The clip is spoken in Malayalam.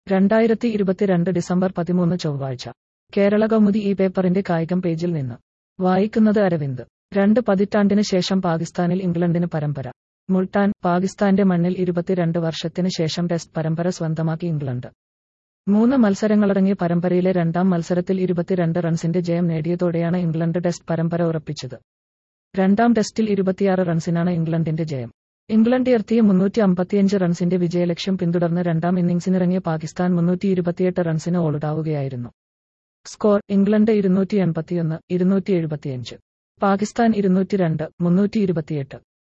രണ്ടായിരത്തി ഇരുപത്തിരണ്ട് ഡിസംബർ പതിമൂന്ന് ചൊവ്വാഴ്ച കേരള കൗമുദി ഈ പേപ്പറിന്റെ കായികം പേജിൽ നിന്ന് വായിക്കുന്നത് അരവിന്ദ് രണ്ട് പതിറ്റാണ്ടിന് ശേഷം പാകിസ്ഥാനിൽ ഇംഗ്ലണ്ടിന് പരമ്പര മുൾട്ടാൻ പാകിസ്ഥാന്റെ മണ്ണിൽ ഇരുപത്തിരണ്ട് വർഷത്തിന് ശേഷം ടെസ്റ്റ് പരമ്പര സ്വന്തമാക്കി ഇംഗ്ലണ്ട് മൂന്ന് മത്സരങ്ങളടങ്ങിയ പരമ്പരയിലെ രണ്ടാം മത്സരത്തിൽ ഇരുപത്തിരണ്ട് റൺസിന്റെ ജയം നേടിയതോടെയാണ് ഇംഗ്ലണ്ട് ടെസ്റ്റ് പരമ്പര ഉറപ്പിച്ചത് രണ്ടാം ടെസ്റ്റിൽ ഇരുപത്തിയാറ് റൺസിനാണ് ഇംഗ്ലണ്ടിന്റെ ജയം ഇംഗ്ലണ്ട് ഉയർത്തിയ മുന്നൂറ്റി അമ്പത്തിയഞ്ച് റൺസിന്റെ വിജയലക്ഷ്യം പിന്തുടർന്ന് രണ്ടാം ഇന്നിംഗ്സിനിറങ്ങിയ പാകിസ്ഥാൻ മുന്നൂറ്റി ഇരുപത്തിയെട്ട് റൺസിന് ഓൾഡാവുകയായിരുന്നു സ്കോർ ഇംഗ്ലണ്ട് ഇരുന്നൂറ്റി എൺപത്തിയൊന്ന് ഇരുന്നൂറ്റി എഴുപത്തിയഞ്ച് പാകിസ്ഥാൻ ഇരുന്നൂറ്റി രണ്ട് മുന്നൂറ്റി ഇരുപത്തിയെട്ട്